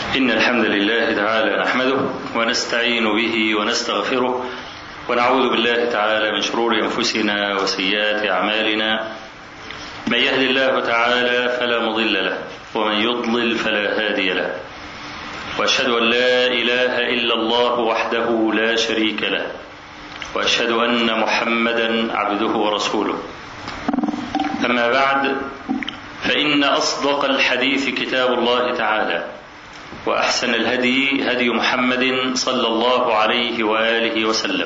إن الحمد لله تعالى نحمده ونستعين به ونستغفره ونعوذ بالله تعالى من شرور أنفسنا وسيئات أعمالنا من يهد الله تعالى فلا مضل له ومن يضلل فلا هادي له وأشهد أن لا إله إلا الله وحده لا شريك له وأشهد أن محمدا عبده ورسوله أما بعد فإن أصدق الحديث كتاب الله تعالى وأحسن الهدي هدي محمد صلى الله عليه وآله وسلم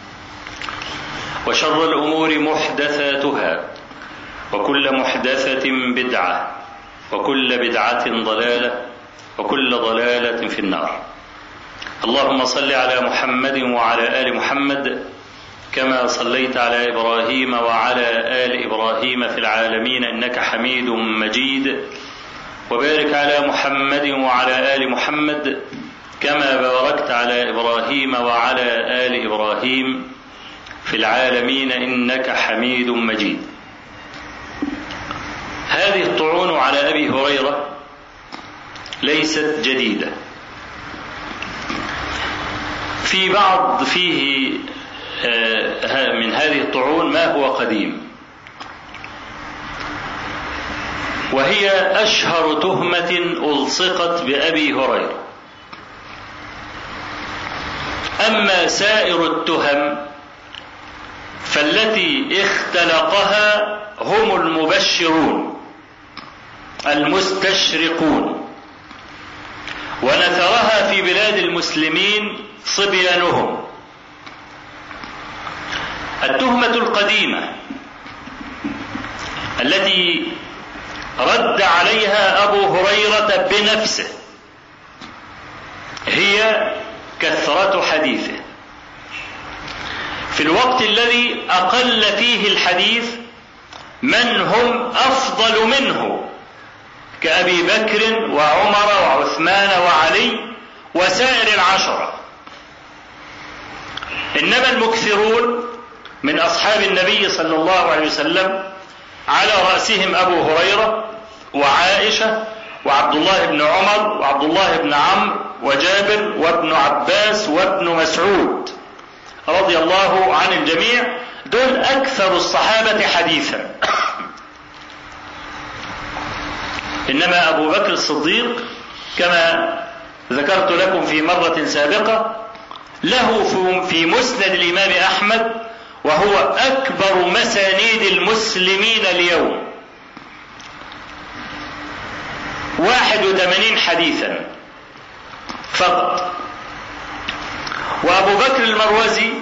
وشر الأمور محدثاتها وكل محدثة بدعة وكل بدعة ضلالة وكل ضلالة في النار اللهم صل على محمد وعلى آل محمد كما صليت على ابراهيم وعلى ال ابراهيم في العالمين انك حميد مجيد وبارك على محمد وعلى ال محمد كما باركت على ابراهيم وعلى ال ابراهيم في العالمين انك حميد مجيد هذه الطعون على ابي هريره ليست جديده في بعض فيه من هذه الطعون ما هو قديم وهي اشهر تهمه الصقت بابي هريره اما سائر التهم فالتي اختلقها هم المبشرون المستشرقون ونثرها في بلاد المسلمين صبيانهم التهمة القديمة التي رد عليها أبو هريرة بنفسه هي كثرة حديثه في الوقت الذي أقل فيه الحديث من هم أفضل منه كأبي بكر وعمر وعثمان وعلي وسائر العشرة إنما المكثرون من أصحاب النبي صلى الله عليه وسلم على رأسهم أبو هريرة وعائشة وعبد الله بن عمر وعبد الله بن عمرو وجابر وابن عباس وابن مسعود رضي الله عن الجميع دول أكثر الصحابة حديثا إنما أبو بكر الصديق كما ذكرت لكم في مرة سابقة له في مسند الإمام أحمد وهو أكبر مسانيد المسلمين اليوم واحد وثمانين حديثا فقط وأبو بكر المروزي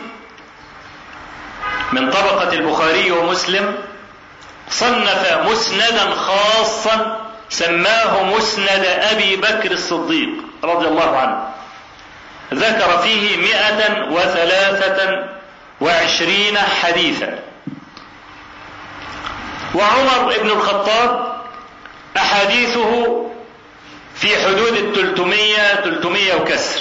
من طبقة البخاري ومسلم صنف مسندا خاصا سماه مسند أبي بكر الصديق رضي الله عنه ذكر فيه مئة وثلاثة وعشرين حديثا وعمر بن الخطاب أحاديثه في حدود التلتمية تلتمية وكسر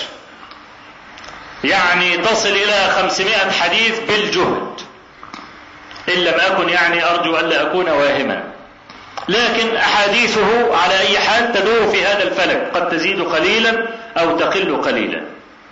يعني تصل إلى خمسمائة حديث بالجهد إن لم أكن يعني أرجو ألا أكون واهما لكن أحاديثه على أي حال تدور في هذا الفلك قد تزيد قليلا أو تقل قليلا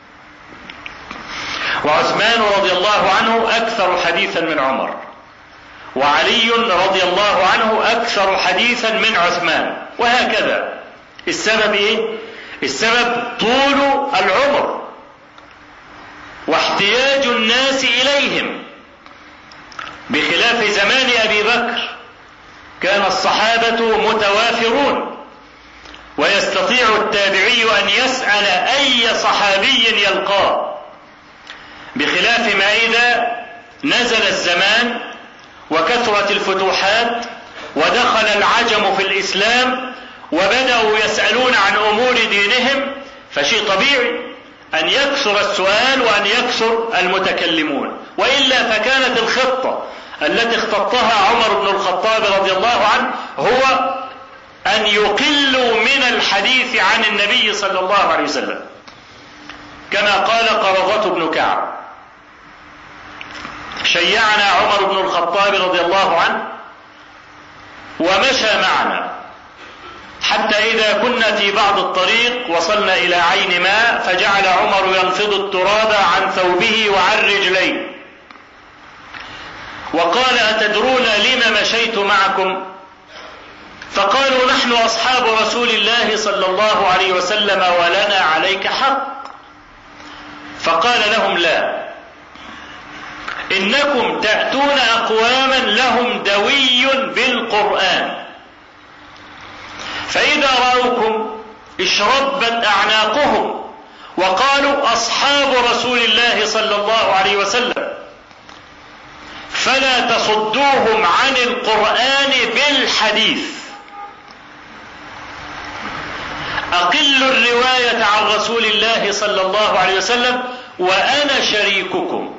وعثمان رضي الله عنه أكثر حديثا من عمر وعلي رضي الله عنه أكثر حديثا من عثمان وهكذا السبب إيه؟ السبب طول العمر واحتياج الناس إليهم بخلاف زمان أبي بكر كان الصحابة متوافرون ويستطيع التابعي أن يسأل أي صحابي يلقاه بخلاف ما إذا نزل الزمان وكثرت الفتوحات ودخل العجم في الإسلام وبدأوا يسألون عن أمور دينهم فشيء طبيعي أن يكثر السؤال وأن يكثر المتكلمون وإلا فكانت الخطة التي اختطها عمر بن الخطاب رضي الله عنه هو أن يقلوا من الحديث عن النبي صلى الله عليه وسلم كما قال قرظة بن كعب شيعنا عمر بن الخطاب رضي الله عنه ومشى معنا حتى إذا كنا في بعض الطريق وصلنا إلى عين ماء فجعل عمر ينفض التراب عن ثوبه وعن رجليه وقال أتدرون لم مشيت معكم فقالوا نحن أصحاب رسول الله صلى الله عليه وسلم ولنا عليك حق فقال لهم لا إنكم تأتون أقواما لهم دوي بالقرآن فإذا رأوكم اشربت أعناقهم وقالوا أصحاب رسول الله صلى الله عليه وسلم فلا تصدوهم عن القرآن بالحديث أقلوا الرواية عن رسول الله صلى الله عليه وسلم وأنا شريككم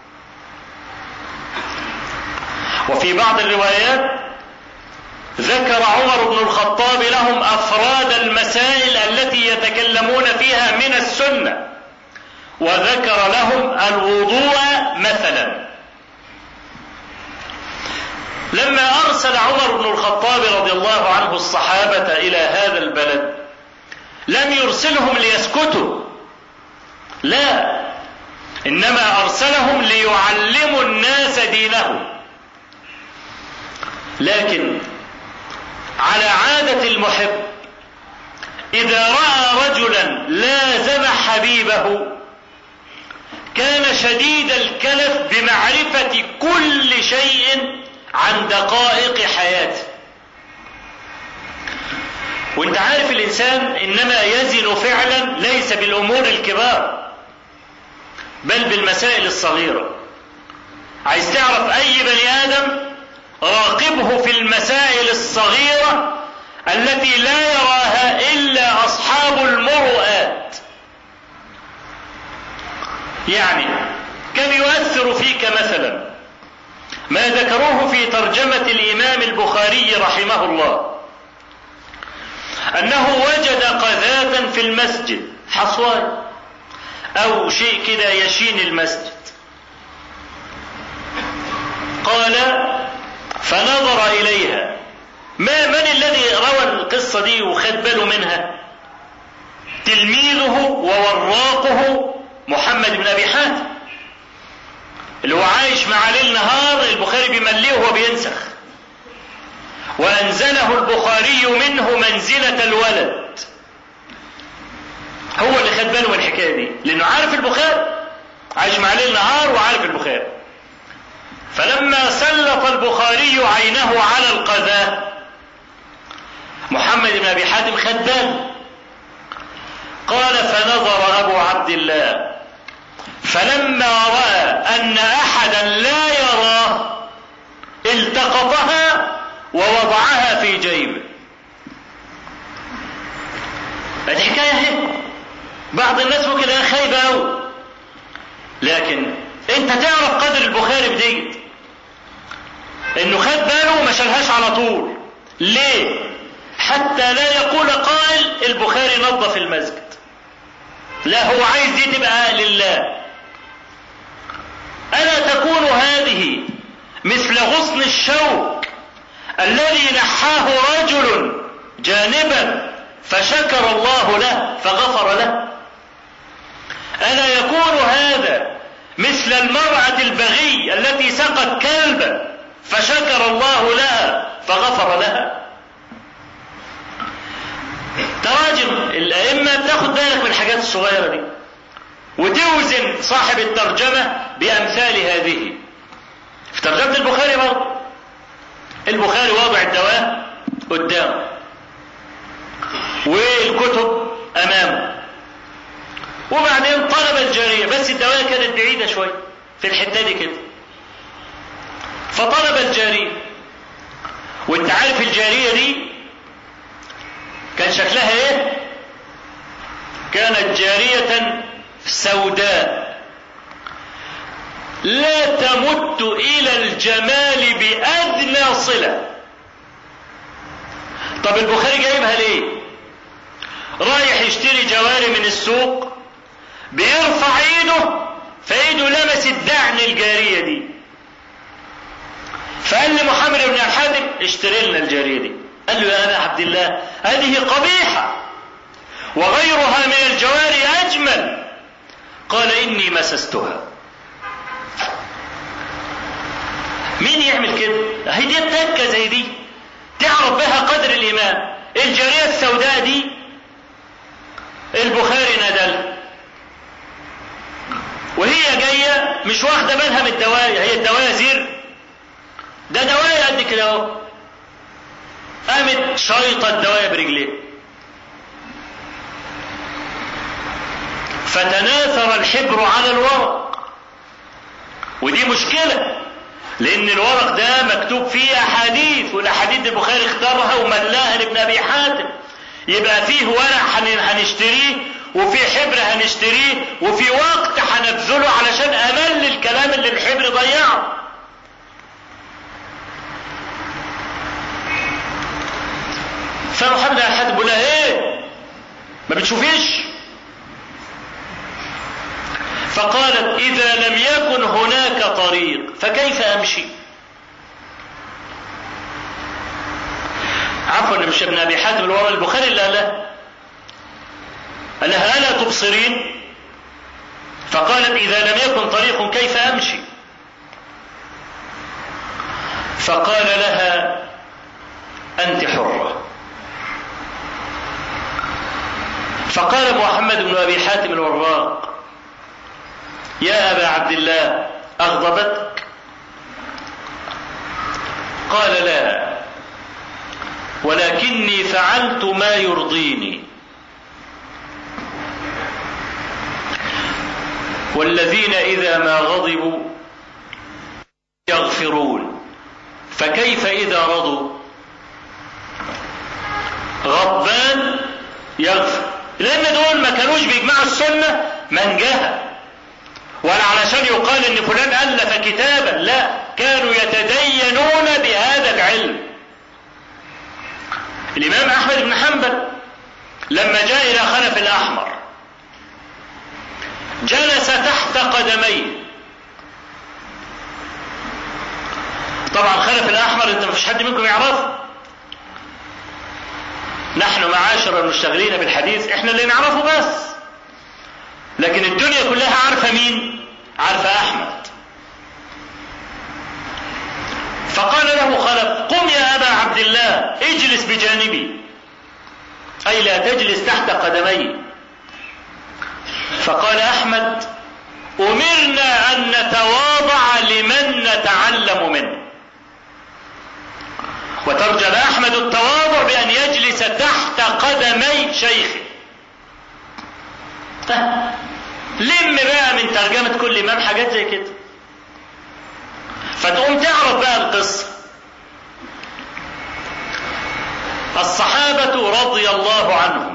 وفي بعض الروايات ذكر عمر بن الخطاب لهم افراد المسائل التي يتكلمون فيها من السنه وذكر لهم الوضوء مثلا لما ارسل عمر بن الخطاب رضي الله عنه الصحابه الى هذا البلد لم يرسلهم ليسكتوا لا انما ارسلهم ليعلموا الناس دينهم لكن على عادة المحب إذا رأى رجلا لازم حبيبه كان شديد الكلف بمعرفة كل شيء عن دقائق حياته وانت عارف الانسان انما يزن فعلا ليس بالامور الكبار بل بالمسائل الصغيره عايز تعرف اي بني ادم راقبه في المسائل الصغيرة التي لا يراها إلا أصحاب المرؤات يعني كم يؤثر فيك مثلا ما ذكروه في ترجمة الإمام البخاري رحمه الله أنه وجد قذاة في المسجد حصوان أو شيء كده يشين المسجد قال فنظر إليها ما من الذي روى القصة دي وخد باله منها تلميذه ووراقه محمد بن أبي حاتم اللي هو عايش مع ليل نهار البخاري بيمليه وهو بينسخ وأنزله البخاري منه منزلة الولد هو اللي خد باله من الحكاية دي لأنه عارف البخاري عايش مع ليل نهار وعارف البخاري فلما سلط البخاري عينه على القذاة محمد بن ابي حاتم خدام قال فنظر ابو عبد الله فلما راى ان احدا لا يراه التقطها ووضعها في جيبه الحكايه هي بعض الناس ممكن خايبه قوي لكن انت تعرف قدر البخاري بديت انه خد باله وما شالهاش على طول ليه حتى لا يقول قائل البخاري نظف المسجد لا هو عايز دي تبقى لله الا تكون هذه مثل غصن الشوك الذي نحاه رجل جانبا فشكر الله له فغفر له الا يكون هذا مثل المراه البغي التي سقت كلبا فشكر الله لها فغفر لها تراجم الأئمة بتاخد بالك من الحاجات الصغيرة دي وتوزن صاحب الترجمة بأمثال هذه في ترجمة البخاري برضه البخاري واضع الدواء قدامه والكتب أمامه وبعدين طلب الجارية بس الدواء كانت بعيدة شوية في الحتة دي كده فطلب الجارية وانت عارف الجارية دي كان شكلها ايه كانت جارية سوداء لا تمت الى الجمال بادنى صلة طب البخاري جايبها ليه رايح يشتري جواري من السوق بيرفع ايده فايده لمست دعن الجارية دي فقال لمحمد بن الحاتم اشتري لنا الجارية دي قال له يا أبا عبد الله هذه قبيحة وغيرها من الجواري أجمل قال إني مسستها مين يعمل كده هي دي التكة زي دي تعرف بها قدر الإيمان الجارية السوداء دي البخاري ندلها وهي جاية مش واخدة بالها من الدوايا هي الدوايا زير ده دوايا قد كده اهو قامت شايطة الدوايا برجليه فتناثر الحبر على الورق ودي مشكلة لأن الورق ده مكتوب فيه أحاديث والأحاديث البخاري اختارها وملاها لابن أبي حاتم يبقى فيه ورق هنشتريه وفي حبر هنشتريه وفي وقت هنبذله علشان أمل الكلام اللي الحبر ضيعه فمحمد بن حاتم بيقول لها ايه ما بتشوفيش فقالت اذا لم يكن هناك طريق فكيف امشي عفوا مش ابن ابي حاتم اللي ورا البخاري اللي قال لها قال لها الا تبصرين فقالت اذا لم يكن طريق كيف امشي فقال لها انت حره فقال محمد بن ابي حاتم الوراق يا ابا عبد الله اغضبتك قال لا ولكني فعلت ما يرضيني والذين اذا ما غضبوا يغفرون فكيف اذا رضوا غضبان يغفر لان دول ما كانوش بيجمعوا السنه منجها ولا علشان يقال ان فلان الف كتابا لا كانوا يتدينون بهذا العلم الامام احمد بن حنبل لما جاء الى خلف الاحمر جلس تحت قدميه طبعا خلف الاحمر انت ما فيش حد منكم يعرفه نحن معاشر المشتغلين بالحديث احنا اللي نعرفه بس لكن الدنيا كلها عارفه مين عارفه احمد فقال له خلف قم يا ابا عبد الله اجلس بجانبي اي لا تجلس تحت قدمي فقال احمد امرنا ان نتواضع لمن نتعلم منه وترجى احمد التواضع بان يجلس تحت قدمي شيخه لم بقى من ترجمة كل إمام حاجات زي كده فتقوم تعرف بقى القصة الصحابة رضي الله عنهم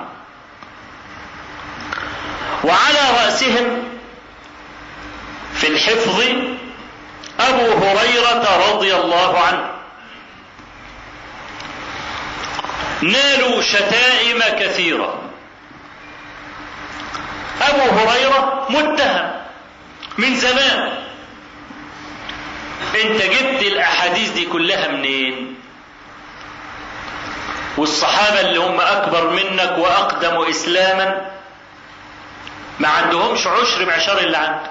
وعلى رأسهم في الحفظ أبو هريرة رضي الله عنه نالوا شتائم كثيرة أبو هريرة متهم من زمان أنت جبت الأحاديث دي كلها منين؟ والصحابة اللي هم أكبر منك وأقدم إسلاما ما عندهمش عشر معشار اللي عندك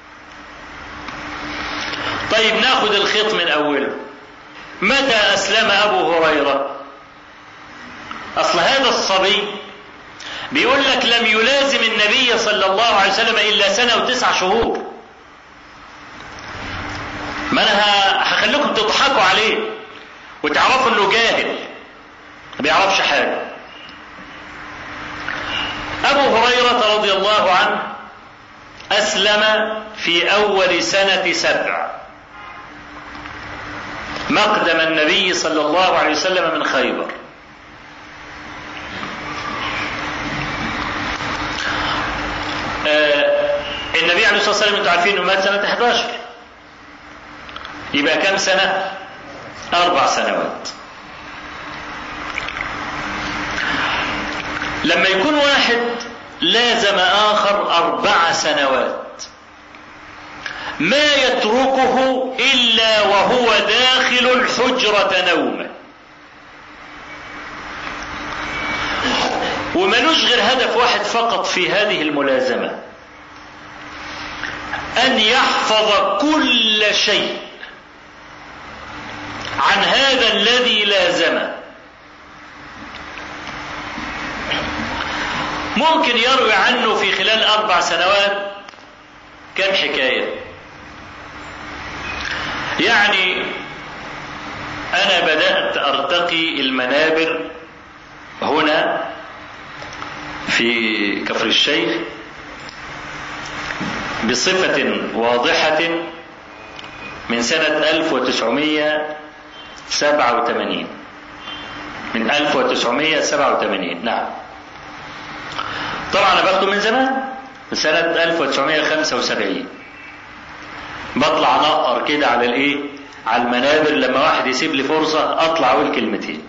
طيب ناخد الخيط من أوله متى أسلم أبو هريرة أصل هذا الصبي بيقول لك لم يلازم النبي صلى الله عليه وسلم إلا سنة وتسع شهور ما أنا هخليكم تضحكوا عليه وتعرفوا إنه جاهل ما بيعرفش حاجة أبو هريرة رضي الله عنه أسلم في أول سنة سبع مقدم النبي صلى الله عليه وسلم من خيبر آه النبي عليه الصلاة والسلام انتم عارفين انه مات سنة 11 يبقى كم سنة؟ أربع سنوات لما يكون واحد لازم آخر أربع سنوات ما يتركه إلا وهو داخل الحجرة نوما وملوش غير هدف واحد فقط في هذه الملازمة أن يحفظ كل شيء عن هذا الذي لازمه ممكن يروي عنه في خلال أربع سنوات كم حكاية يعني أنا بدأت أرتقي المنابر هنا في كفر الشيخ بصفة واضحة من سنة 1987 من 1987 نعم طبعا انا باخده من زمان من سنة 1975 بطلع نقر كده على الايه على المنابر لما واحد يسيب لي فرصة اطلع اقول كلمتين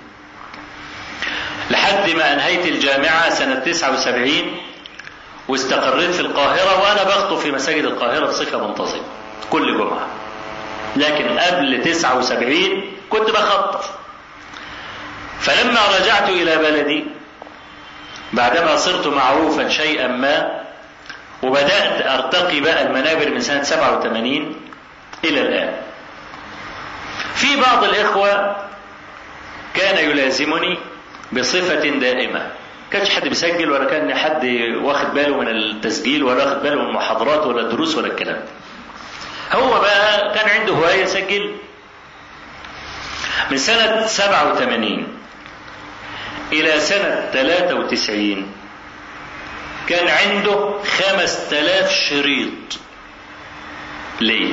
لحد ما انهيت الجامعة سنة 79 واستقريت في القاهرة وانا بخطب في مساجد القاهرة بصفة منتظمة كل جمعة لكن قبل 79 كنت بخطب فلما رجعت الى بلدي بعدما صرت معروفا شيئا ما وبدأت أرتقي بقى المنابر من سنة 87 إلى الآن في بعض الإخوة كان يلازمني بصفة دائمة كانش حد بيسجل ولا كان حد واخد باله من التسجيل ولا واخد باله من المحاضرات ولا الدروس ولا الكلام هو بقى كان عنده هواية يسجل من سنة 87 إلى سنة 93 كان عنده 5000 شريط ليه؟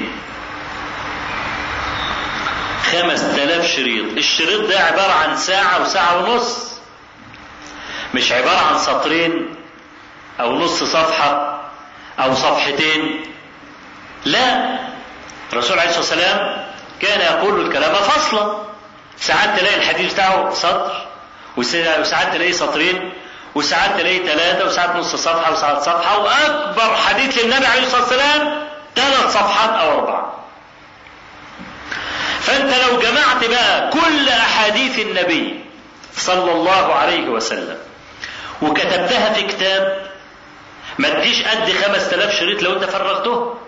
5000 شريط الشريط ده عبارة عن ساعة وساعة ونص مش عبارة عن سطرين أو نص صفحة أو صفحتين لا الرسول عليه الصلاة والسلام كان يقول الكلام فصلا ساعات تلاقي الحديث بتاعه سطر وساعات تلاقيه سطرين وساعات تلاقيه ثلاثة وساعات نص صفحة وساعات صفحة وأكبر حديث للنبي عليه الصلاة والسلام ثلاث صفحات أو أربعة فأنت لو جمعت بقى كل أحاديث النبي صلى الله عليه وسلم وكتبتها في كتاب ما تجيش قد خمس تلاف شريط لو انت فرغته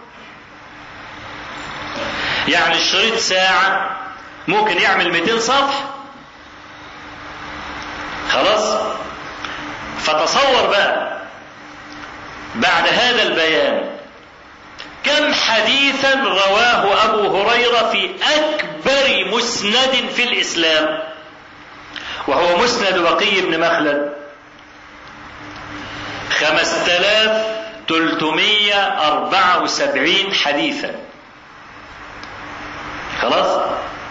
يعني الشريط ساعة ممكن يعمل 200 صفحة خلاص فتصور بقى بعد هذا البيان كم حديثا رواه ابو هريره في اكبر مسند في الاسلام وهو مسند بقي بن مخلد خمسة آلاف تلتمية أربعة وسبعين حديثا خلاص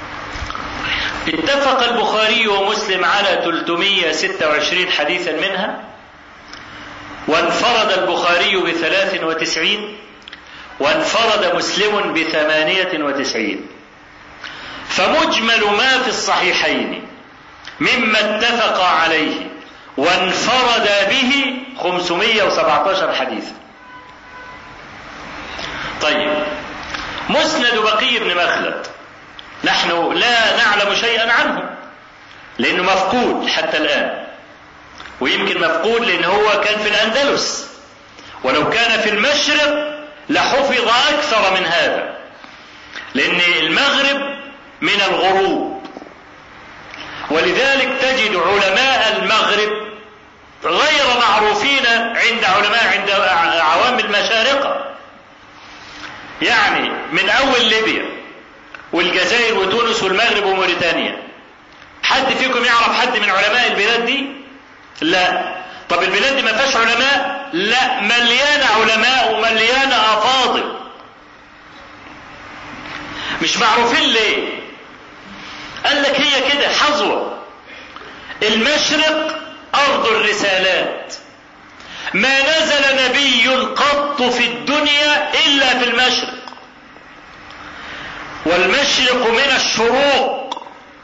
اتفق البخاري ومسلم على 326 حديثا منها وانفرد البخاري بثلاث وتسعين وانفرد مسلم بثمانية وتسعين فمجمل ما في الصحيحين مما اتفق عليه وانفرد به 517 حديثا طيب مسند بقي بن مخلد نحن لا نعلم شيئا عنه لانه مفقود حتى الان ويمكن مفقود لان هو كان في الاندلس ولو كان في المشرق لحفظ اكثر من هذا لان المغرب من الغروب ولذلك تجد علماء المغرب غير معروفين عند علماء عند عوام المشارقة يعني من أول ليبيا والجزائر وتونس والمغرب وموريتانيا حد فيكم يعرف حد من علماء البلاد دي؟ لا طب البلاد دي ما فيهاش علماء؟ لا مليانة علماء ومليانة أفاضل مش معروفين ليه؟ قال لك هي كده حظوة المشرق أرض الرسالات ما نزل نبي قط في الدنيا إلا في المشرق والمشرق من الشروق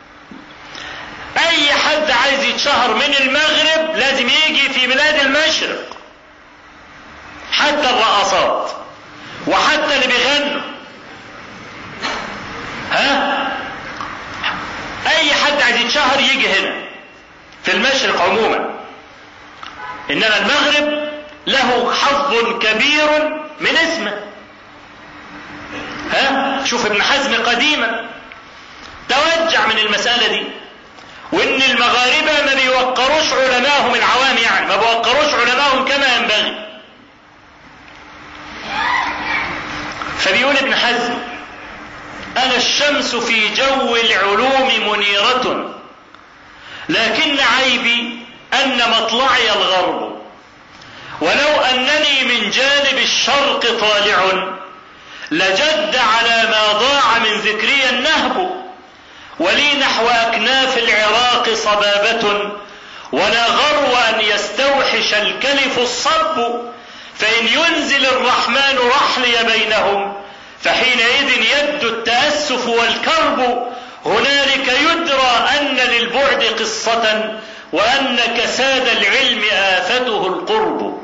أي حد عايز يتشهر من المغرب لازم يجي في بلاد المشرق حتى الرقصات وحتى اللي بيغنوا ها اي حد عايز يتشهر يجي هنا في المشرق عموما إنما المغرب له حظ كبير من اسمه ها شوف ابن حزم قديما توجع من المسألة دي وإن المغاربة ما بيوقروش علماءهم العوام يعني ما بيوقروش علماءهم كما ينبغي فبيقول ابن حزم أنا الشمس في جو العلوم منيرة لكن عيبي أن مطلعي الغرب ولو أنني من جانب الشرق طالع لجد على ما ضاع من ذكري النهب ولي نحو أكناف العراق صبابة ولا غرو أن يستوحش الكلف الصب فإن ينزل الرحمن رحلي بينهم فحينئذ يبدو التأسف والكرب هنالك يدرى أن للبعد قصة وأن كساد العلم آفته القرب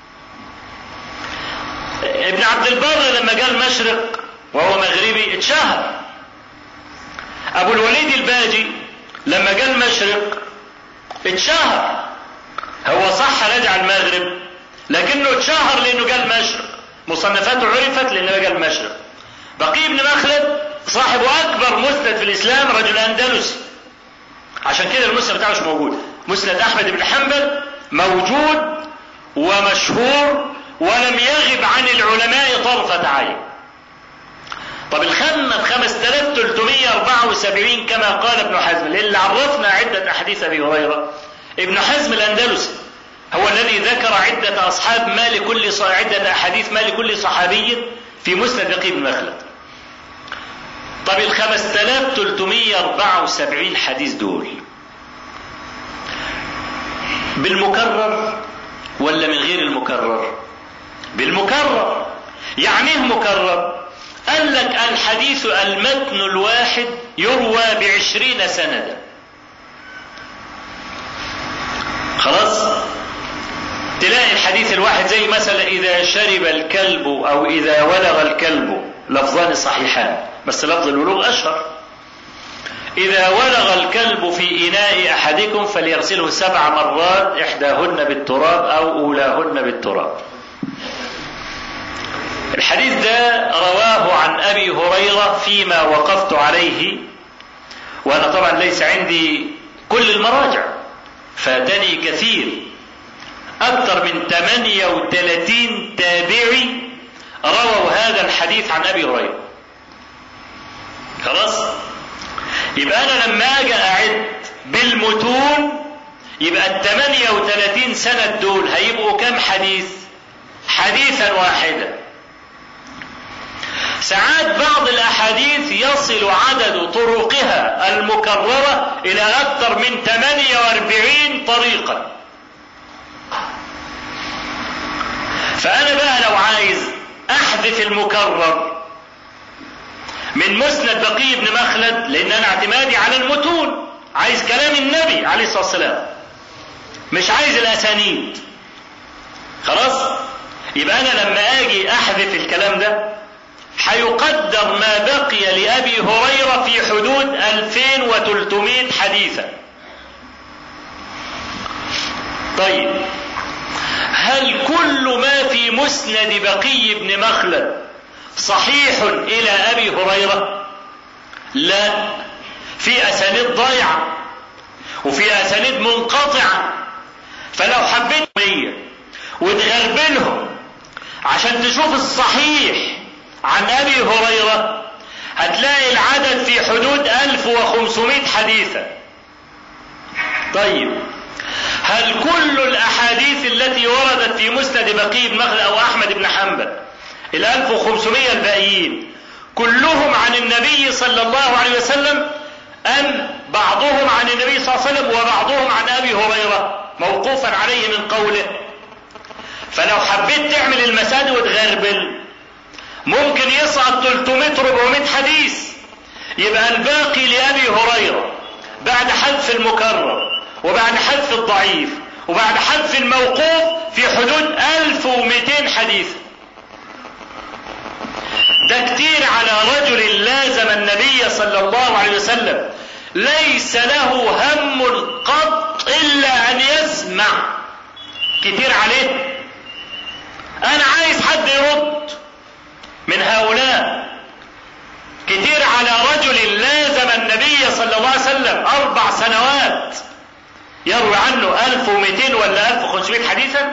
ابن عبد البر لما جاء المشرق وهو مغربي اتشهر ابو الوليد الباجي لما جاء المشرق اتشهر هو صح رجع المغرب لكنه اتشهر لانه جاء المشرق مصنفاته عرفت لانه جاء المشرق بقي بن مخلد صاحب اكبر مسند في الاسلام رجل اندلسي عشان كده المسند بتاعه مش موجود مسند احمد بن حنبل موجود ومشهور ولم يغب عن العلماء طرفة عين طب الخمة ب 5374 كما قال ابن حزم اللي عرفنا عدة أحاديث أبي هريرة ابن حزم الأندلسي هو الذي ذكر عدة أصحاب ما لكل عدة أحاديث ما لكل صحابي في مسند بقي بن مخلد طب ال 5374 حديث دول بالمكرر ولا من غير المكرر بالمكرر يعني ايه مكرر قال لك الحديث المتن الواحد يروى بعشرين سندا خلاص تلاقي الحديث الواحد زي مثلا إذا شرب الكلب أو إذا ولغ الكلب لفظان صحيحان بس لفظ الولوغ أشهر إذا ولغ الكلب في إناء أحدكم فليغسله سبع مرات إحداهن بالتراب أو أولاهن بالتراب الحديث ده رواه عن أبي هريرة فيما وقفت عليه وأنا طبعا ليس عندي كل المراجع فاتني كثير أكثر من 38 تابعي رووا هذا الحديث عن أبي هريرة خلاص يبقى أنا لما أجي أعد بالمتون يبقى ال 38 سنة دول هيبقوا كم حديث؟ حديثا واحدا ساعات بعض الأحاديث يصل عدد طرقها المكررة إلى أكثر من 48 طريقا فأنا بقى لو عايز أحذف المكرر من مسند بقي بن مخلد لأن أنا اعتمادي على المتون عايز كلام النبي عليه الصلاة والسلام مش عايز الأسانيد خلاص يبقى أنا لما أجي أحذف الكلام ده هيقدر ما بقي لأبي هريرة في حدود 2300 حديثا طيب هل كل ما في مسند بقي بن مخلد صحيح إلى أبي هريرة لا في أسانيد ضايعة وفي أسانيد منقطعة فلو حبيت مية وتغربلهم عشان تشوف الصحيح عن ابي هريره هتلاقي العدد في حدود 1500 حديثا طيب هل كل الاحاديث التي وردت في مسند بقي بن مخلد او احمد بن حنبل ال 1500 الباقيين كلهم عن النبي صلى الله عليه وسلم ام بعضهم عن النبي صلى الله عليه وسلم وبعضهم عن ابي هريره موقوفا عليه من قوله فلو حبيت تعمل المساد وتغربل ممكن يصعد 300 400 حديث يبقى الباقي لأبي هريرة بعد حذف المكرر وبعد حذف الضعيف وبعد حذف الموقوف في حدود 1200 حديث ده كتير على رجل لازم النبي صلى الله عليه وسلم ليس له هم قط إلا أن يسمع كتير عليه انا عايز حد يرد من هؤلاء كتير على رجل لازم النبي صلى الله عليه وسلم اربع سنوات يروي عنه 1200 ولا 1500 حديثا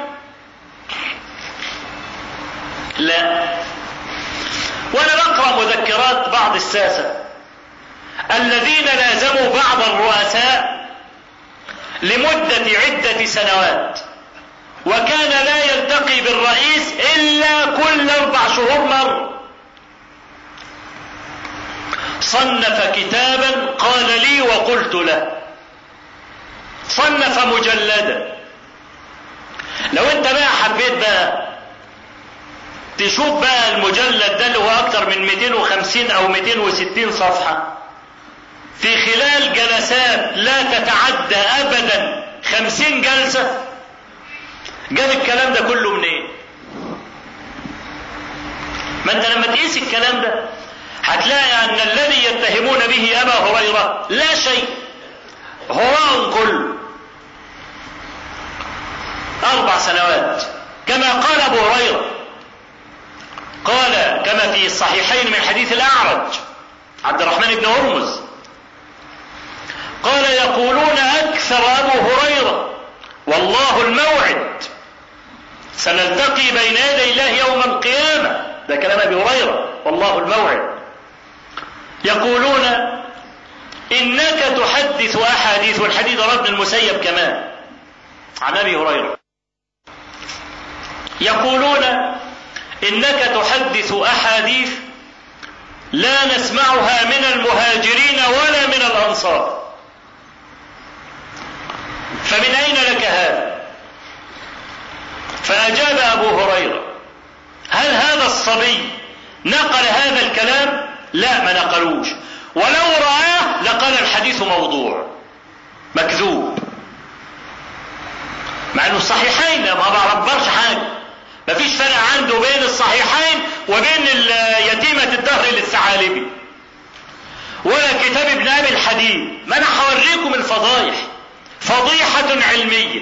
لا وانا بقرا مذكرات بعض الساسه الذين لازموا بعض الرؤساء لمده عده سنوات وكان لا يلتقي بالرئيس الا كل اربع شهور مره صنف كتابا قال لي وقلت له صنف مجلدا لو انت بقى حبيت بقى تشوف بقى المجلد ده اللي هو اكتر من 250 او 260 صفحة في خلال جلسات لا تتعدى ابدا 50 جلسة جاب الكلام ده كله منين إيه؟ ما انت لما تقيس الكلام ده هتلاقي ان الذي يتهمون به ابا هريرة لا شيء هراء كله اربع سنوات كما قال ابو هريره قال كما في الصحيحين من حديث الاعرج عبد الرحمن بن هرمز قال يقولون اكثر ابو هريره والله الموعد سنلتقي بين يدي الله يوم القيامه ده كلام ابي هريره والله الموعد يقولون انك تحدث احاديث والحديث رب المسيب كمان عن ابي هريره يقولون انك تحدث احاديث لا نسمعها من المهاجرين ولا من الانصار فمن اين لك هذا فاجاب ابو هريره هل هذا الصبي نقل هذا الكلام لا ما نقلوش ولو رآه لقال الحديث موضوع مكذوب مع انه الصحيحين ما بعبرش حاجه مفيش فرق عنده بين الصحيحين وبين يتيمة الدهر للثعالبي ولا كتاب ابن ابي الحديد ما انا هوريكم الفضايح فضيحة علمية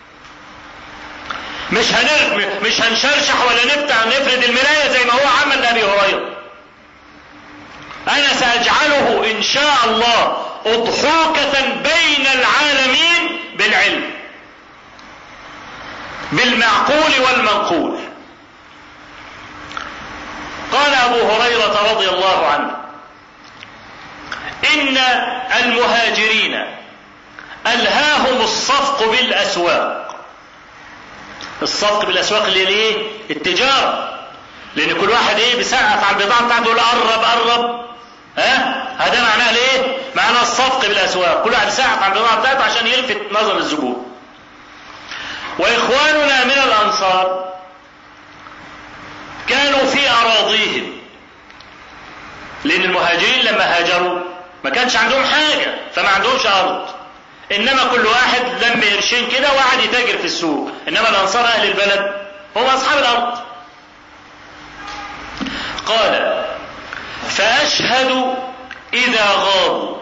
مش هنر مش هنشرشح ولا نفتح نفرد المراية زي ما هو عمل لأبي هريرة أنا سأجعله إن شاء الله أضحوكة بين العالمين بالعلم بالمعقول والمنقول قال أبو هريرة رضي الله عنه إن المهاجرين ألهاهم الصفق بالأسواق الصفق بالأسواق اللي ليه التجارة لأن كل واحد إيه بيسقف على البضاعة بتاعته يقول قرب قرب ها هذا معناه ليه؟ معناه الصفق بالأسواق كل واحد يسقف على البضاعة بتاعته عشان يلفت نظر الزبون واخواننا من الانصار كانوا في اراضيهم لان المهاجرين لما هاجروا ما كانش عندهم حاجه فما عندهمش ارض انما كل واحد لم قرشين كده وقعد يتاجر في السوق انما الانصار اهل البلد هم اصحاب الارض قال فاشهد اذا غابوا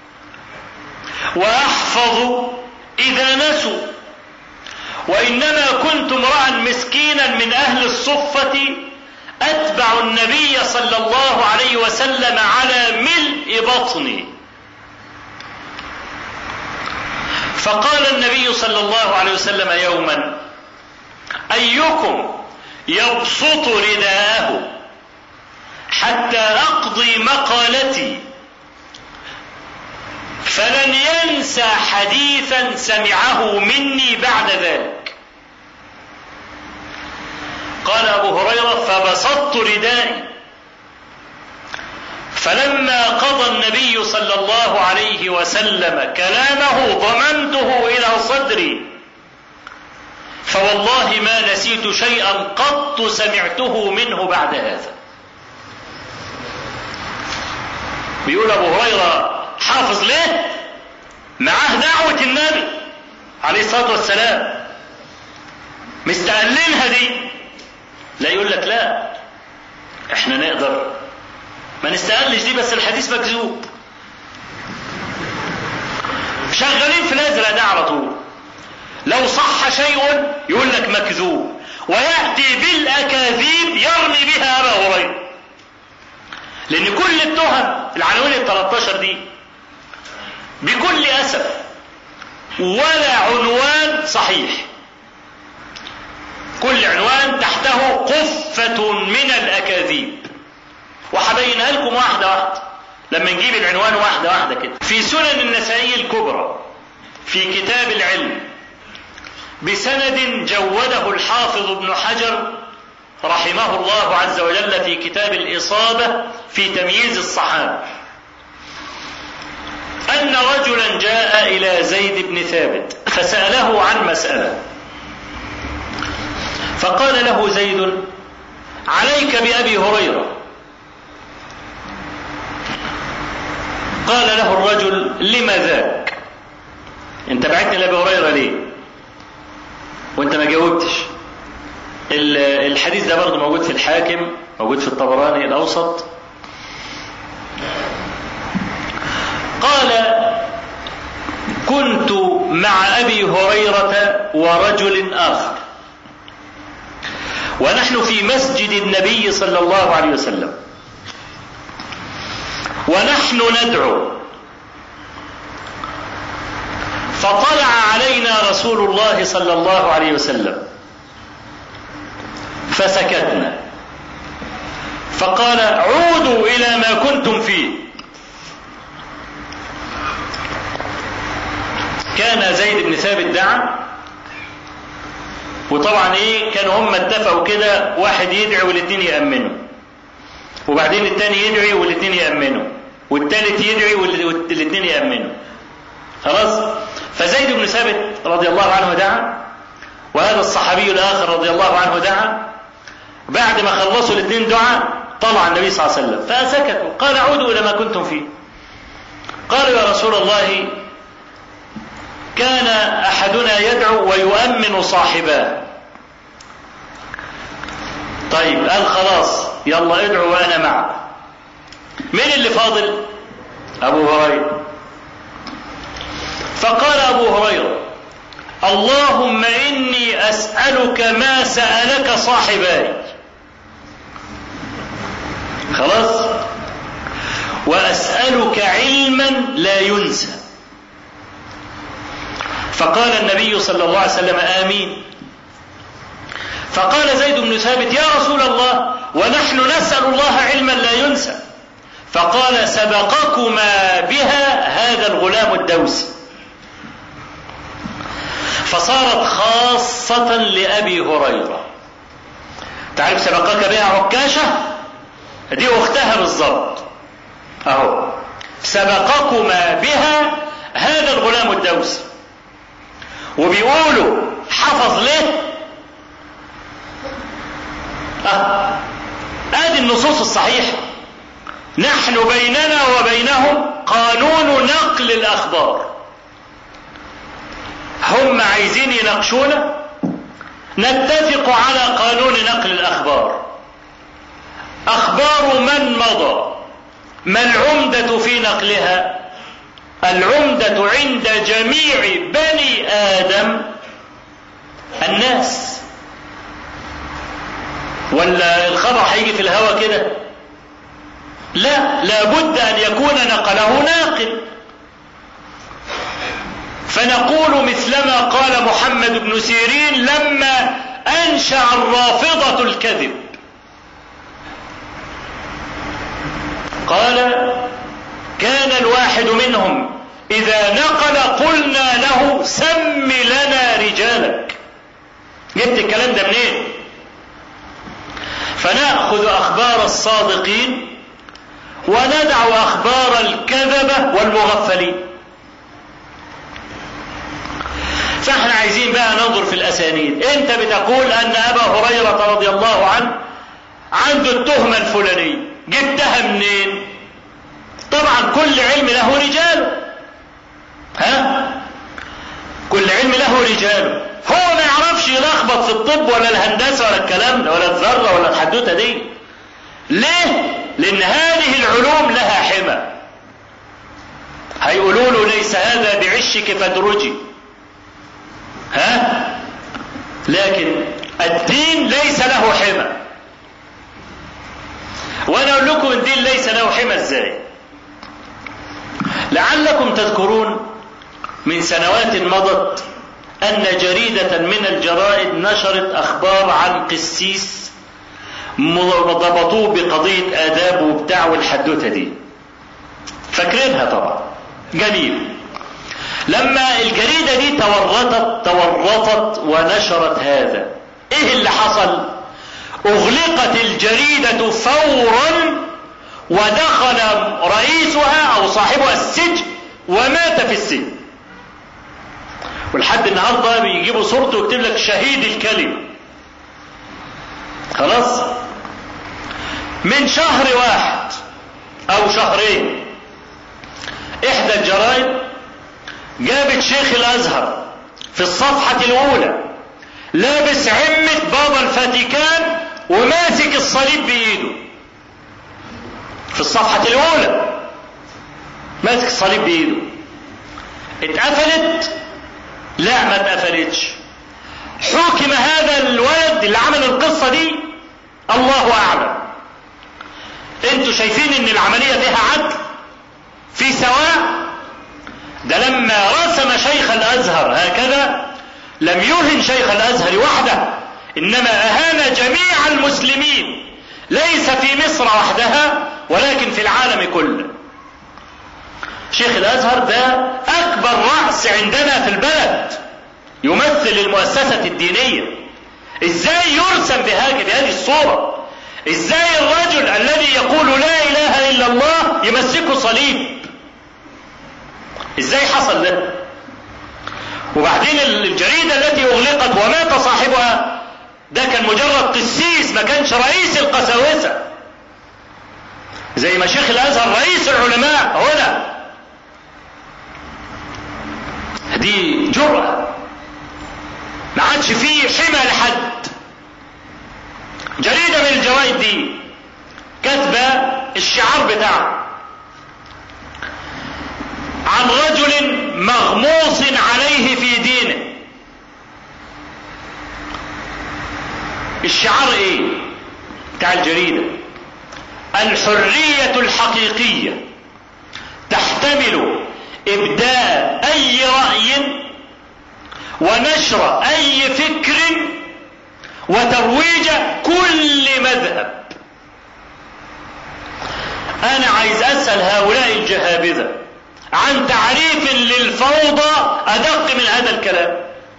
واحفظ اذا نسوا وانما كنت امرا مسكينا من اهل الصفه اتبع النبي صلى الله عليه وسلم على ملء بطني فقال النبي صلى الله عليه وسلم يوما ايكم يبسط رداءه حتى اقضي مقالتي فلن ينسى حديثا سمعه مني بعد ذلك قال ابو هريره فبسطت ردائي فلما قضى النبي صلى الله عليه وسلم كلامه ضمنته الى صدري فوالله ما نسيت شيئا قط سمعته منه بعد هذا بيقول ابو هريره حافظ ليه معاه دعوة النبي عليه الصلاة والسلام مستقلينها دي لا يقول لك لا احنا نقدر ما نستقلش دي بس الحديث مكذوب شغالين في الازرق ده على طول لو صح شيء يقول لك مكذوب ويأتي بالأكاذيب يرمي بها أبا هريرة لأن كل التهم العناوين ال 13 دي بكل أسف ولا عنوان صحيح كل عنوان تحته قفة من الأكاذيب وهبينها لكم واحدة واحدة لما نجيب العنوان واحدة واحدة كده في سنن النسائي الكبرى في كتاب العلم بسند جوده الحافظ ابن حجر رحمه الله عز وجل في كتاب الإصابة في تمييز الصحابة أن رجلا جاء إلى زيد بن ثابت فسأله عن مسألة فقال له زيد عليك بأبي هريرة قال له الرجل لم ذاك انت بعتني لأبي هريرة ليه وانت ما جاوبتش الحديث ده برضه موجود في الحاكم موجود في الطبراني الأوسط قال كنت مع أبي هريرة ورجل آخر ونحن في مسجد النبي صلى الله عليه وسلم ونحن ندعو فطلع علينا رسول الله صلى الله عليه وسلم فسكتنا فقال عودوا الى ما كنتم فيه كان زيد بن ثابت دعا وطبعا ايه كانوا هم اتفقوا كده واحد يدعي والاثنين يامنوا وبعدين الثاني يدعي والاثنين يامنوا والثالث يدعي والاثنين يامنوا خلاص فزيد بن ثابت رضي الله عنه دعا وهذا الصحابي الاخر رضي الله عنه دعا بعد ما خلصوا الاثنين دعاء طلع النبي صلى الله عليه وسلم فسكتوا قال عودوا الى ما كنتم فيه قالوا يا رسول الله كان احدنا يدعو ويؤمن صاحباه طيب قال خلاص يلا ادعوا وانا معك مين اللي فاضل ابو هريره فقال ابو هريره اللهم اني اسالك ما سالك صاحباي خلاص واسالك علما لا ينسى فقال النبي صلى الله عليه وسلم امين فقال زيد بن ثابت يا رسول الله ونحن نسال الله علما لا ينسى فقال سبقكما بها هذا الغلام الدوسي فصارت خاصة لأبي هريرة تعرف سبقك بها عكاشة دي أختها بالظبط أهو سبقكما بها هذا الغلام الدوسي وبيقولوا حفظ ليه أه. ادي النصوص الصحيحة نحن بيننا وبينهم قانون نقل الأخبار هم عايزين يناقشونا نتفق على قانون نقل الأخبار أخبار من مضى ما العمدة في نقلها العمدة عند جميع بني آدم الناس ولا الخبر هيجي في الهوى كده لا لابد أن يكون نقله ناقل فنقول مثلما قال محمد بن سيرين لما أنشأ الرافضة الكذب قال كان الواحد منهم إذا نقل قلنا له سم لنا رجالك جبت الكلام ده منين فنأخذ أخبار الصادقين وندع أخبار الكذبة والمغفلين فاحنا عايزين بقى ننظر في الأسانيد انت بتقول أن أبا هريرة رضي الله عنه عنده التهمة الفلانية جبتها منين طبعا كل علم له رجال ها كل علم له رجال هو ما يعرفش يلخبط في الطب ولا الهندسة ولا الكلام ده ولا الذرة ولا الحدوتة دي ليه لان هذه العلوم لها حمى هيقولوا له ليس هذا بعشك فادرجي ها لكن الدين ليس له حمى وانا اقول لكم الدين ليس له حمى ازاي لعلكم تذكرون من سنوات مضت ان جريده من الجرائد نشرت اخبار عن قسيس ضبطوه بقضيه اداب وبتاع والحدوته دي فاكرينها طبعا جميل لما الجريدة دي تورطت تورطت ونشرت هذا ايه اللي حصل اغلقت الجريدة فورا ودخل رئيسها او صاحبها السجن ومات في السجن ولحد النهارده بيجيبوا صورته ويكتب لك شهيد الكلمة خلاص من شهر واحد او شهرين احدى الجرائد جابت شيخ الازهر في الصفحة الاولى لابس عمة بابا الفاتيكان وماسك الصليب بايده في الصفحة الاولى ماسك الصليب بايده اتقفلت لا ما اتقفلتش حكم هذا الولد اللي عمل القصة دي الله اعلم انتوا شايفين ان العملية فيها عدل في سواء ده لما رسم شيخ الازهر هكذا لم يهن شيخ الازهر وحده انما اهان جميع المسلمين ليس في مصر وحدها ولكن في العالم كله شيخ الازهر ده اكبر راس عندنا في البلد يمثل المؤسسة الدينية ازاي يرسم بهذه بهذه الصورة ازاي الرجل الذي يقول لا اله الا الله يمسكه صليب ازاي حصل ده وبعدين الجريدة التي اغلقت ومات صاحبها ده كان مجرد قسيس ما كانش رئيس القساوسة زي ما شيخ الازهر رئيس العلماء هنا دي جرأة ما عادش فيه حمى لحد جريدة من الجرائد دي كاتبة الشعار بتاعها عن رجل مغموص عليه في دينه الشعار ايه بتاع الجريدة الحرية الحقيقية تحتمل ابداء اي رأي ونشر اي فكر وترويج كل مذهب انا عايز اسأل هؤلاء الجهابذة عن تعريف للفوضى ادق من هذا الكلام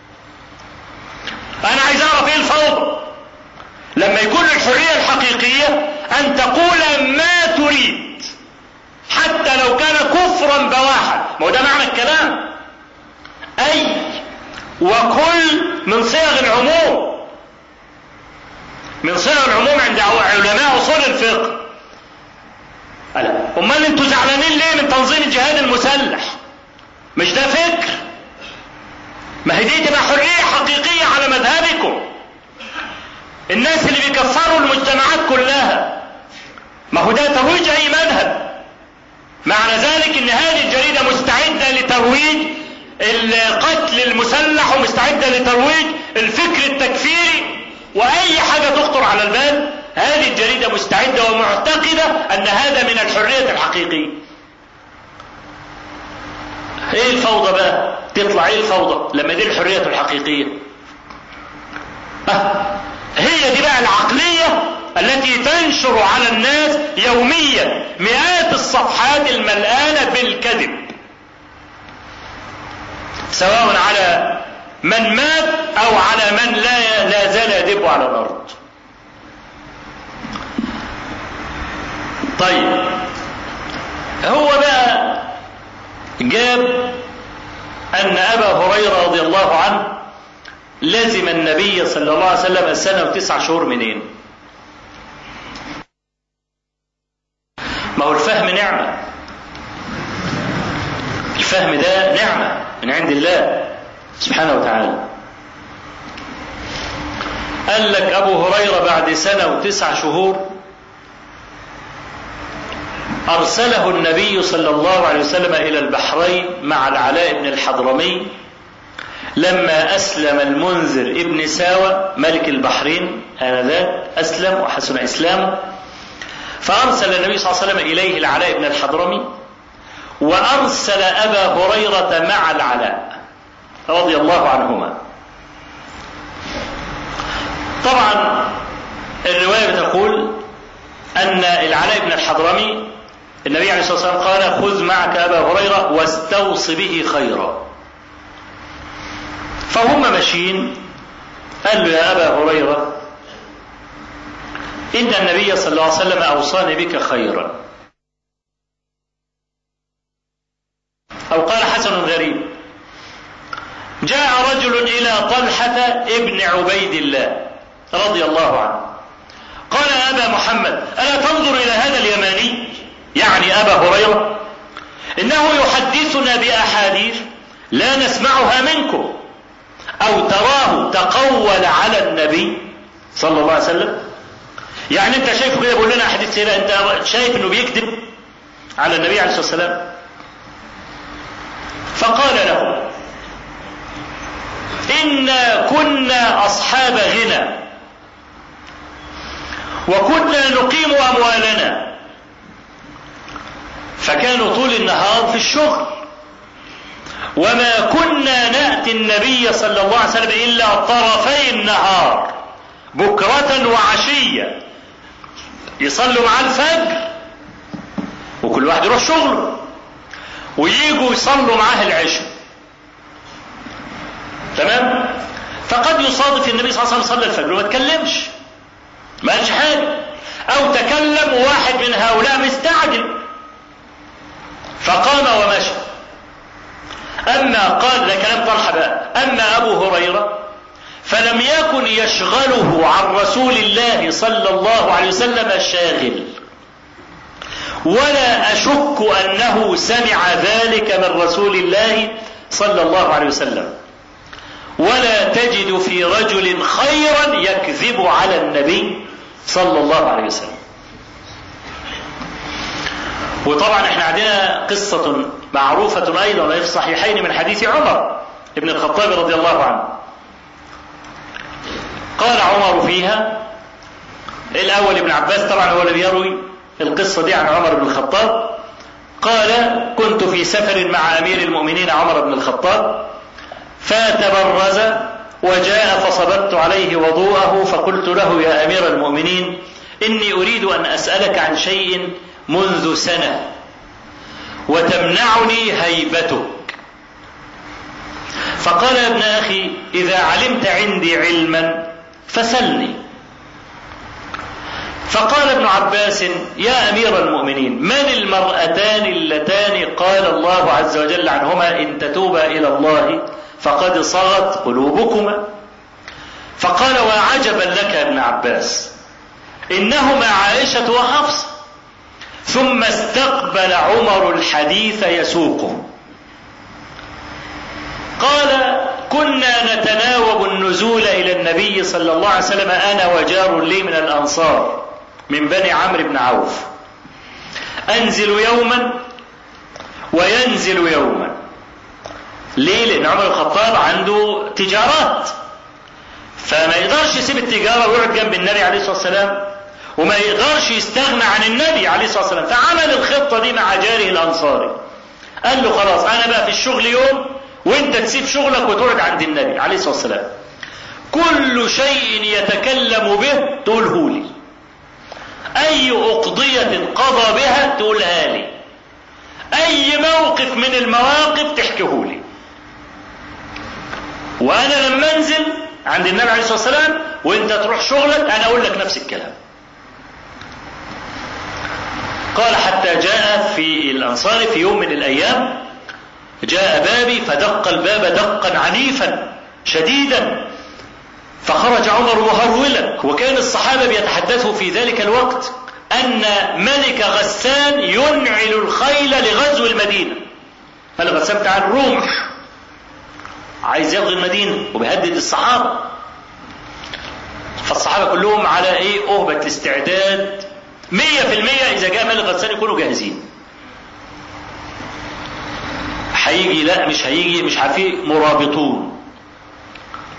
انا عايز اعرف ايه الفوضى لما يكون الحرية الحقيقية ان تقول ما تريد حتى لو كان كفرا بواحا ما هو ده معنى الكلام اي وكل من صيغ العموم من صيغ العموم عند علماء اصول الفقه ألا امال انتوا زعلانين ليه من تنظيم الجهاد المسلح مش ده فكر ما هي دي تبقى حرية حقيقية على مذهبكم الناس اللي بيكفروا المجتمعات كلها ما هو ده ترويج اي مذهب معنى ذلك ان هذه الجريدة مستعدة لترويج القتل المسلح ومستعدة لترويج الفكر التكفيري واي حاجة تخطر على البال هذه الجريدة مستعدة ومعتقدة ان هذا من الحرية الحقيقية ايه الفوضى بقى تطلع ايه الفوضى لما دي الحرية الحقيقية أه. هي دي بقى العقلية التي تنشر على الناس يوميا مئات الصفحات الملآنة بالكذب سواء على من مات او على من لا لا زال يدب على الارض طيب هو بقى جاب ان ابا هريره رضي الله عنه لزم النبي صلى الله عليه وسلم السنه وتسع شهور منين ما هو الفهم نعمه الفهم ده نعمه من عند الله سبحانه وتعالى قال لك ابو هريره بعد سنه وتسع شهور ارسله النبي صلى الله عليه وسلم الى البحرين مع العلاء بن الحضرمي لما أسلم المنذر ابن ساوى ملك البحرين آنذاك أسلم وحسن إسلامه فأرسل النبي صلى الله عليه وسلم إليه العلاء بن الحضرمي وأرسل أبا هريرة مع العلاء رضي الله عنهما طبعا الرواية بتقول أن العلاء بن الحضرمي النبي عليه الصلاة والسلام قال خذ معك أبا هريرة واستوص به خيرا فهم ماشيين قال له يا أبا هريرة إن النبي صلى الله عليه وسلم أوصاني بك خيرا أو قال حسن غريب جاء رجل إلى طلحة ابن عبيد الله رضي الله عنه قال يا أبا محمد ألا تنظر إلى هذا اليماني يعني أبا هريرة إنه يحدثنا بأحاديث لا نسمعها منكم أو تراه تقول على النبي صلى الله عليه وسلم يعني أنت شايف كده بيقول لنا أحاديث سيرة أنت شايف إنه بيكذب على النبي عليه الصلاة والسلام فقال له إنا كنا أصحاب غنى وكنا نقيم أموالنا فكانوا طول النهار في الشغل وما كنا نأتي النبي صلى الله عليه وسلم إلا طرفي النهار بكرة وعشية يصلوا مع الفجر وكل واحد يروح شغله وييجوا يصلوا معاه العشاء تمام فقد يصادف النبي صلى الله عليه وسلم صلى الفجر وما تكلمش ما قالش حاجه او تكلم واحد من هؤلاء مستعجل فقام ومشى اما قال ده كلام طلحه بقى اما ابو هريره فلم يكن يشغله عن رسول الله صلى الله عليه وسلم شاغل ولا اشك انه سمع ذلك من رسول الله صلى الله عليه وسلم ولا تجد في رجل خيرا يكذب على النبي صلى الله عليه وسلم وطبعا احنا عندنا قصة معروفة ايضا في الصحيحين من حديث عمر ابن الخطاب رضي الله عنه قال عمر فيها الاول ابن عباس طبعا هو الذي يروي القصة دي عن عمر بن الخطاب قال كنت في سفر مع امير المؤمنين عمر بن الخطاب فتبرز وجاء فصببت عليه وضوءه فقلت له يا امير المؤمنين اني اريد ان اسالك عن شيء منذ سنه وتمنعني هيبتك فقال يا ابن اخي اذا علمت عندي علما فسلني فقال ابن عباس يا امير المؤمنين من المرأتان اللتان قال الله عز وجل عنهما ان تتوبا الى الله فقد صغت قلوبكما فقال وعجبا لك يا ابن عباس انهما عائشه وحفصه ثم استقبل عمر الحديث يسوقه قال كنا نتناوب النزول الى النبي صلى الله عليه وسلم انا وجار لي من الانصار من بني عمرو بن عوف انزل يوما وينزل يوما ليه لان عمر الخطاب عنده تجارات فما يقدرش يسيب التجاره ويقعد جنب النبي عليه الصلاه والسلام وما يقدرش يستغنى عن النبي عليه الصلاه والسلام فعمل الخطه دي مع جاره الانصاري قال له خلاص انا بقى في الشغل يوم وانت تسيب شغلك وتقعد عند النبي عليه الصلاه والسلام كل شيء يتكلم به تقوله لي اي اقضيه قضى بها تقولها لي اي موقف من المواقف تحكيه لي وانا لما انزل عند النبي عليه الصلاه والسلام وانت تروح شغلك انا اقول لك نفس الكلام قال حتى جاء في الانصار في يوم من الايام جاء بابي فدق الباب دقا عنيفا شديدا فخرج عمر مهرولا وكان الصحابه بيتحدثوا في ذلك الوقت ان ملك غسان ينعل الخيل لغزو المدينه ملك غسان بتاع الروم عايز يغزو المدينه وبيهدد الصحابه فالصحابه كلهم على ايه اهبه الاستعداد مية في المية إذا جاء ملك غسان يكونوا جاهزين هيجي لا مش هيجي مش عارفين مرابطون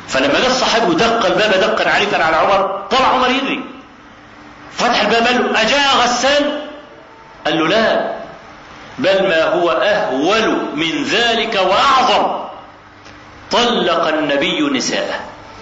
فلما جه الصحابي ودق الباب دقا عنيفا على عمر طلع عمر يجري فتح الباب قال له أجاء غسان قال له لا بل ما هو أهول من ذلك وأعظم طلق النبي نساءه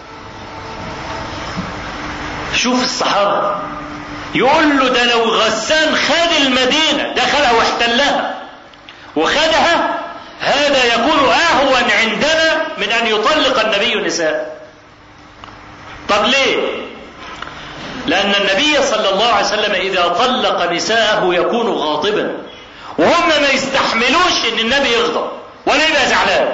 شوف الصحابة يقول له ده لو غسان خد المدينة دخلها واحتلها وخدها هذا يكون أهون عندنا من أن يطلق النبي نساء طب ليه لأن النبي صلى الله عليه وسلم إذا طلق نساءه يكون غاضبا وهم ما يستحملوش ان النبي يغضب ولا يبقى زعلان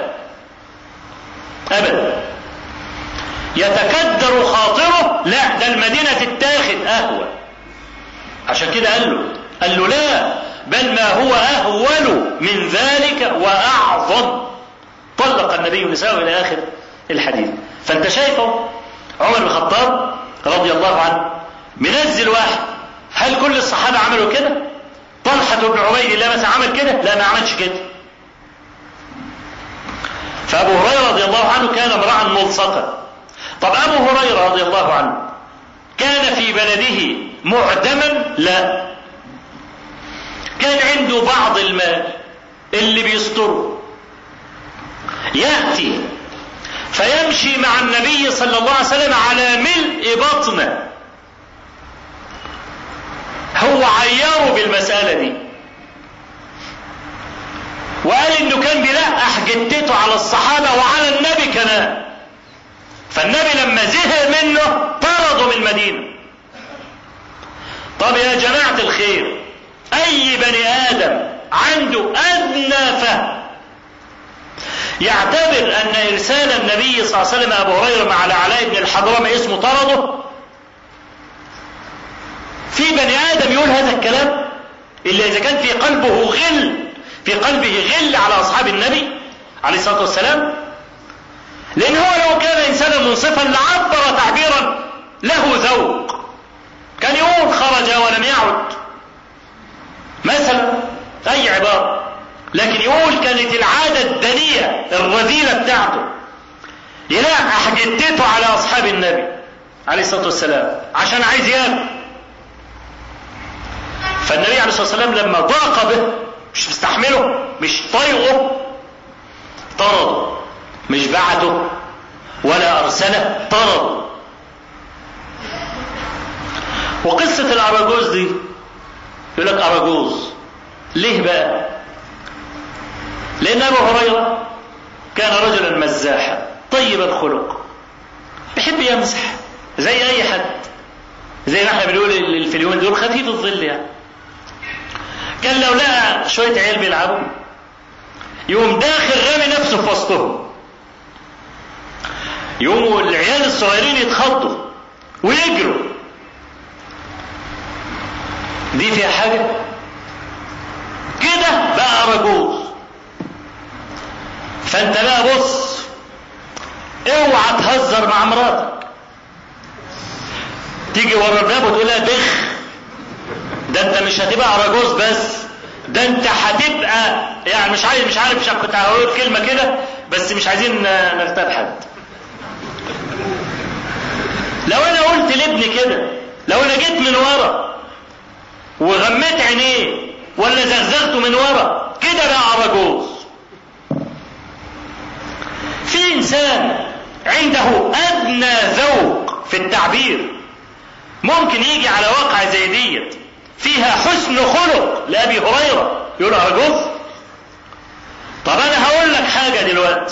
ابدا يتكدر خاطره لا ده المدينه تتاخد اهون عشان كده قال له قال له لا بل ما هو اهون من ذلك واعظم طلق النبي نساءه الى اخر الحديث فانت شايفه عمر بن الخطاب رضي الله عنه منزل واحد هل كل الصحابه عملوا كده طلحة بن عبيد الله مثلا عمل كده؟ لا ما عملش كده. فأبو هريرة رضي الله عنه كان امرأ ملصقا. طب أبو هريرة رضي الله عنه كان في بلده معدما؟ لا. كان عنده بعض المال اللي بيستره. يأتي فيمشي مع النبي صلى الله عليه وسلم على ملء بطنه هو عيره بالمسألة دي وقال انه كان بيلقح جدته على الصحابة وعلى النبي كمان فالنبي لما زهق منه طرده من المدينة طب يا جماعة الخير اي بني ادم عنده ادنى فهم يعتبر ان ارسال النبي صلى الله عليه وسلم ابو هريره مع العلاء بن الحضرمي اسمه طرده في بني ادم يقول هذا الكلام الا اذا كان في قلبه غل في قلبه غل على اصحاب النبي عليه الصلاه والسلام لان هو لو كان انسانا منصفا لعبر تعبيرا له ذوق كان يقول خرج ولم يعد مثلا اي عباره لكن يقول كانت العاده الدنيه الرذيله بتاعته يلقح جدته على اصحاب النبي عليه الصلاه والسلام عشان عايز ياكل فالنبي عليه الصلاه والسلام لما ضاق به مش مستحمله مش طايقه طرده مش بعته ولا ارسله طرده وقصة الأراجوز دي يقول لك أراجوز ليه بقى؟ لأن أبو هريرة كان رجلا مزاحا طيب الخلق بيحب يمزح زي أي حد زي ما احنا بنقول الفليون دول خفيف الظل يعني كان لو لقى شوية عيال بيلعبوا يقوم داخل رامي نفسه في وسطهم يقوموا العيال الصغيرين يتخضوا ويجروا دي فيها حاجة كده بقى رجوز فانت بقى بص اوعى تهزر مع مراتك تيجي ورا الباب وتقول لها بخ ده انت مش هتبقى رجوز بس ده انت هتبقى يعني مش عايز مش عارف مش كنت هقول كلمه كده بس مش عايزين نغتاب حد لو انا قلت لابني كده لو انا جيت من ورا وغميت عينيه ولا زغزغته من ورا كده بقى رجوز في انسان عنده ادنى ذوق في التعبير ممكن يجي على واقع زي ديت فيها حسن خلق لابي هريره يقول رجوز طب انا هقول لك حاجه دلوقتي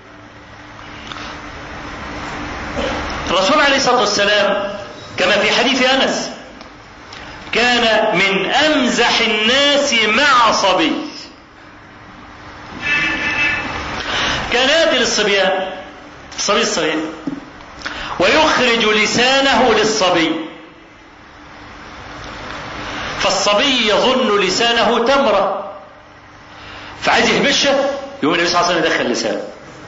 الرسول عليه الصلاه والسلام كما في حديث انس كان من امزح الناس مع صبي كان ياتي للصبيان الصبي الصغير ويخرج لسانه للصبي فالصبي يظن لسانه تمره فعايز يهبشه يقوم النبي صلى الله عليه وسلم يدخل لسانه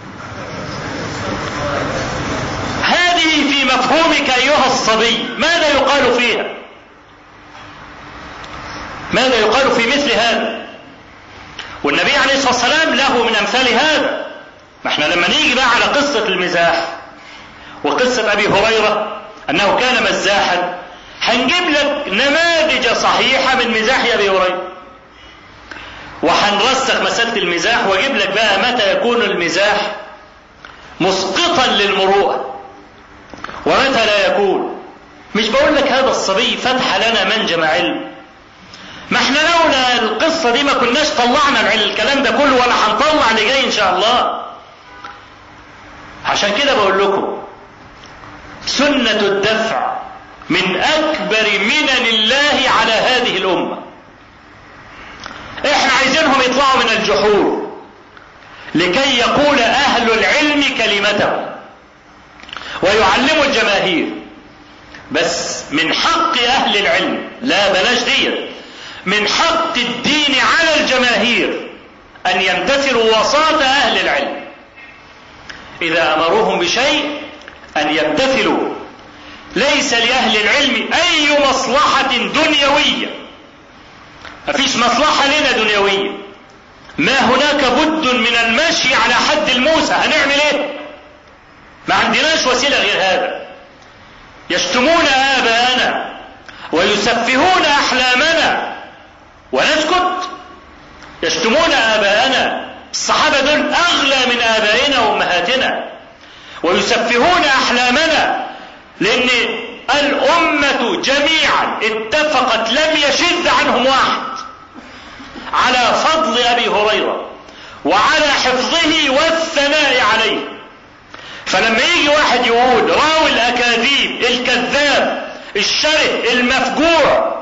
هذه في مفهومك ايها الصبي ماذا يقال فيها ماذا يقال في مثل هذا والنبي عليه الصلاه والسلام له من امثال هذا ما احنا لما نيجي بقى على قصه المزاح وقصة أبي هريرة أنه كان مزاحا هنجيب لك نماذج صحيحة من مزاح أبي هريرة وهنرسخ مسألة المزاح واجيب لك بقى متى يكون المزاح مسقطا للمروءة ومتى لا يكون مش بقول لك هذا الصبي فتح لنا منجم علم ما احنا لولا القصة دي ما كناش طلعنا الكلام ده كله ولا هنطلع اللي جاي ان شاء الله عشان كده بقول لكم سنة الدفع من أكبر منن الله على هذه الأمة احنا عايزينهم يطلعوا من الجحور لكي يقول أهل العلم كلمته ويعلموا الجماهير بس من حق أهل العلم لا بلاش ديت من حق الدين على الجماهير أن يمتثلوا وساط أهل العلم إذا أمروهم بشيء أن يمتثلوا ليس لأهل العلم أي مصلحة دنيوية مفيش مصلحة لنا دنيوية ما هناك بد من المشي على حد الموسى هنعمل ايه ما عندناش وسيلة غير هذا يشتمون آباءنا ويسفهون أحلامنا ونسكت يشتمون آباءنا الصحابة دول أغلى من آبائنا وأمهاتنا ويسفهون أحلامنا لأن الأمة جميعا اتفقت لم يشذ عنهم واحد على فضل أبي هريرة وعلى حفظه والثناء عليه فلما يجي واحد يقول راوي الأكاذيب الكذاب الشره المفجوع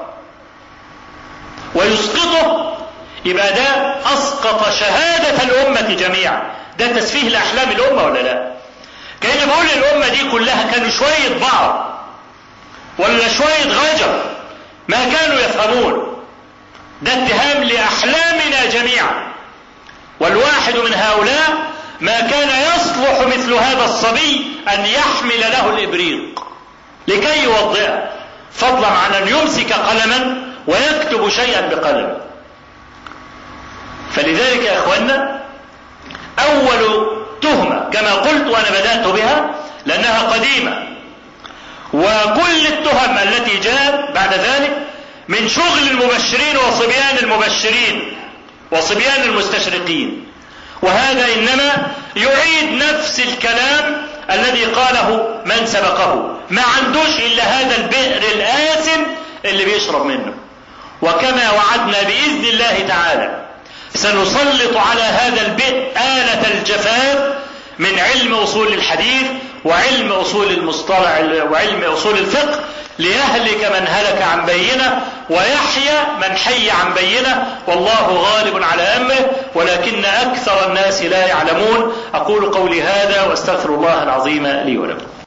ويسقطه يبقى ده أسقط شهادة الأمة جميعا ده تسفيه لأحلام الأمة ولا لا كأني بقول الأمة دي كلها كانوا شوية بعض ولا شوية غجر ما كانوا يفهمون ده اتهام لأحلامنا جميعا والواحد من هؤلاء ما كان يصلح مثل هذا الصبي أن يحمل له الإبريق لكي يوضعه فضلا عن أن يمسك قلما ويكتب شيئا بقلم فلذلك يا اخوانا اول تهمه كما قلت وانا بدات بها لانها قديمه وكل التهم التي جاءت بعد ذلك من شغل المبشرين وصبيان المبشرين وصبيان المستشرقين وهذا انما يعيد نفس الكلام الذي قاله من سبقه ما عندوش الا هذا البئر الآثم اللي بيشرب منه وكما وعدنا باذن الله تعالى سنسلط على هذا البئر آلة الجفاف من علم أصول الحديث وعلم أصول المصطلح وعلم أصول الفقه ليهلك من هلك عن بينه ويحيى من حي عن بينه والله غالب على أمره ولكن أكثر الناس لا يعلمون أقول قولي هذا واستغفر الله العظيم لي ولكم